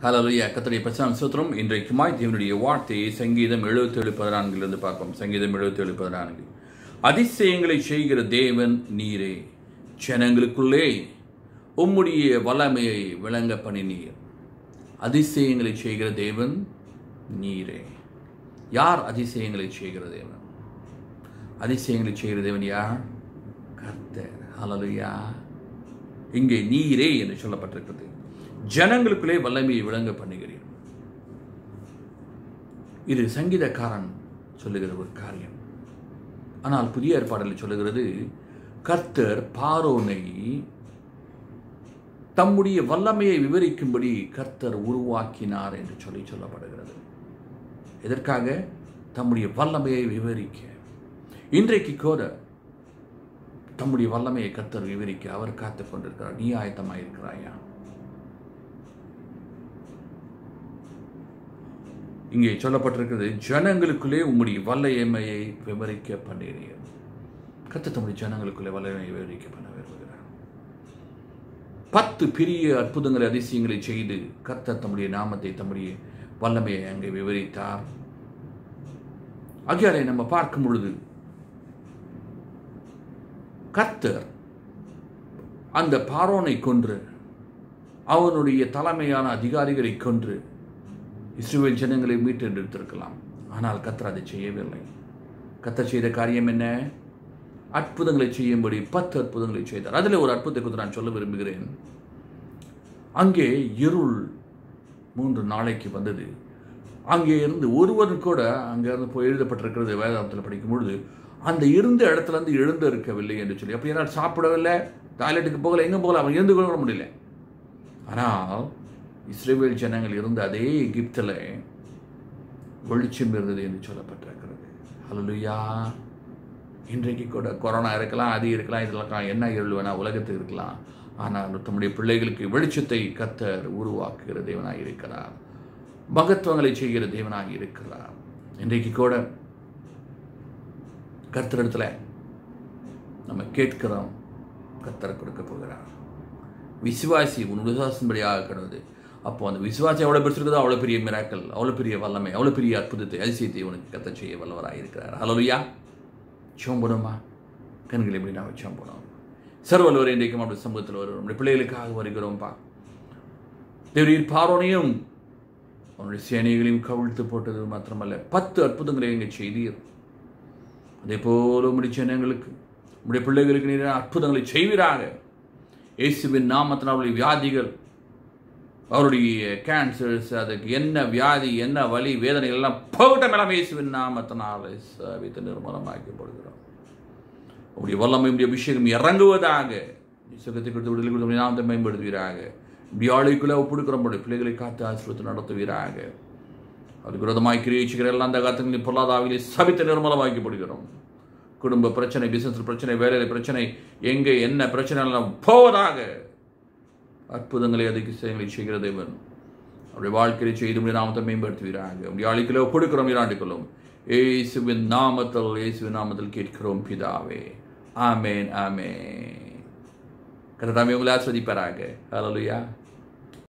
ஹலோயா கத்தடைய பிரசாந்த் சூத்திரம் இன்றைக்குமாய் தேவனுடைய வார்த்தையை சங்கீதம் எழுபத்தேழு பதினான்கிலிருந்து பார்ப்போம் சங்கீதம் எழுபத்தேழு பதினான்கு அதிசயங்களை செய்கிற தேவன் நீரே ஜனங்களுக்குள்ளே உம்முடைய வல்லமையை விளங்க பண்ணினீர் அதிசயங்களை செய்கிற தேவன் நீரே யார் அதிசயங்களை செய்கிற தேவன் அதிசயங்களை செய்கிற தேவன் யார் கர்த்தர் ஹalleluya இங்கே நீரே என்று சொல்லப்பட்டிருக்கிறது ஜனங்களுக்குள்ளே வல்லமையை விளங்க பண்ணுகிறீர் இது சங்கீதக்காரன் சொல்லுகிற ஒரு காரியம் ஆனால் புதிய ஏற்பாடில் சொல்லுகிறது கர்த்தர் பாரோனை தம்முடைய வல்லமையை விவரிக்கும்படி கர்த்தர் உருவாக்கினார் என்று சொல்லி சொல்லப்படுகிறது எதற்காக தம்முடைய வல்லமையை விவரிக்க இன்றைக்கு கூட தம்முடைய வல்லமையை கர்த்தர் விவரிக்க அவர் காத்துக் கொண்டிருக்கிறார் நீ ஆயத்தமாக இருக்கிறாயா இங்கே சொல்லப்பட்டிருக்கிறது ஜனங்களுக்குள்ளே உம்முடைய வல்லமையை விவரிக்க பண்ணுகிறீர் கர்த்தர் தம்முடைய ஜனங்களுக்குள்ளே வல்லமையை விவரிக்க பண்ண விரும்புகிறார் பத்து பெரிய அற்புதங்களை அதிசயங்களை செய்து கர்த்தர் தம்முடைய நாமத்தை தம்முடைய வல்லமையை அங்கே விவரித்தார் ஆகியாரை நம்ம பார்க்கும் பொழுது கர்த்தர் அந்த பாரோனை கொன்று அவனுடைய தலைமையான அதிகாரிகளை கொன்று இஸ்ரேல் ஜனங்களை மீட்டெடுத்திருக்கலாம் ஆனால் கர்த்தர் அதை செய்யவில்லை கர்த்தர் செய்த காரியம் என்ன அற்புதங்களை செய்யும்படி பத்து அற்புதங்களை செய்தார் அதில் ஒரு அற்புதத்தை குறித்து நான் சொல்ல விரும்புகிறேன் அங்கே இருள் மூன்று நாளைக்கு வந்தது அங்கே இருந்து ஒருவர் கூட அங்கே இருந்து போய் எழுதப்பட்டிருக்கிறது வேதாந்தத்தில் படிக்கும் பொழுது அந்த இருந்த இடத்துல இருந்து எழுந்து இருக்கவில்லை என்று சொல்லி அப்படி என்னால் சாப்பிடவில்லை டாய்லெட்டுக்கு போகல எங்கே போகல அவன் இருந்து கொள்ள முடியல ஆனால் இஸ்ரேவேல் ஜனங்கள் இருந்த அதே எகிப்தில் வெளிச்சம் இருந்தது என்று சொல்லப்பட்டிருக்கிறது ஹலலுயா இன்றைக்கு கூட கொரோனா இருக்கலாம் அது இருக்கலாம் இது இருக்கலாம் என்ன இருள் வேணா உலகத்துக்கு இருக்கலாம் ஆனால் தம்முடைய பிள்ளைகளுக்கு வெளிச்சத்தை கத்தர் உருவாக்குகிற தேவனாக இருக்கிறார் மகத்துவங்களை செய்கிற தேவனாக இருக்கிறார் இன்றைக்கு கூட கர்த்தரிடத்துல நம்ம கேட்கிறோம் கத்தரை கொடுக்க போகிறார் விசுவாசி உன் விசுவாசம்படியாக கிடந்தது அப்போ அந்த விசுவாசம் எவ்வளோ பெருசு இருக்குதோ அவ்வளோ பெரிய மிராக்கள் அவ்வளோ பெரிய வல்லமை அவ்வளோ பெரிய அற்புதத்தை அதிசயத்தை உனக்கு கத்த செய்ய வல்லவராக இருக்கிறார் ஹலோயா சோம்பணுமா கண்களை எப்படி நாம் சோம்பணும் சர்வல்லவர் இன்றைக்கும் அப்படி சமூகத்தில் வருவோம் நம்முடைய பிள்ளைகளுக்காக வருகிறோம்ப்பா தேவரீர் பாரோனையும் அவனுடைய சேனைகளையும் கவிழ்த்து போட்டது மாத்திரமல்ல பத்து அற்புதங்களை இங்கே செய்தீர் அதே போல உடைய ஜனங்களுக்கு உடைய பிள்ளைகளுக்கு நீர் அற்புதங்களை செய்வீராக இயேசுவின் நாமத்தினால் அவருடைய வியாதிகள் அவருடைய கேன்சர்ஸ் அதுக்கு என்ன வியாதி என்ன வலி வேதனைகள் எல்லாம் போகட்ட மேலாம் இயேசுவின் நாமத்தினால் வைத்து நிர்மலமாக்கப்படுகிறோம் உடைய வல்லமை உடைய அபிஷேகம் இறங்குவதாக சுகத்தை கொடுத்து விடுதலை கொடுத்து நாமத்தை மேம்படுத்துவீராக வியாழைக்குள்ளே ஒப்புடுக்கிறோம் பிள்ளைகளை காத்து ஆசிரியத்தை நடத்துவீராக அதுக்கு விரோதமாய் கிரியேச்சுக்கிற எல்லாம் அந்த காலத்தில் பொருளாதாரங்களை சபித்து நிர்மலமாக்கப்படுகிறோம் குடும்ப பிரச்சனை பிசினஸ் பிரச்சனை வேலையில் பிரச்சனை எங்கே என்ன பிரச்சனை எல்லாம் போவதாக அற்புதங்களை அதுக்கு செயல்களை செய்கிற தேவன் அவருடைய வாழ்க்கையை செய்து முடிய நாமத்தை மேம்படுத்துவீராங்க அப்படி ஆளுக்களை ஒப்படுக்கிறோம் இராண்டிக்கொள்ளும் ஏசுவின் நாமத்தில் இயேசுவின் நாமத்தில் கேட்கிறோம் பிதாவே ஆமேன் ஆமேன் கரெக்டாமே உங்களை ஆஸ்வதிப்பாராக ஹலோயா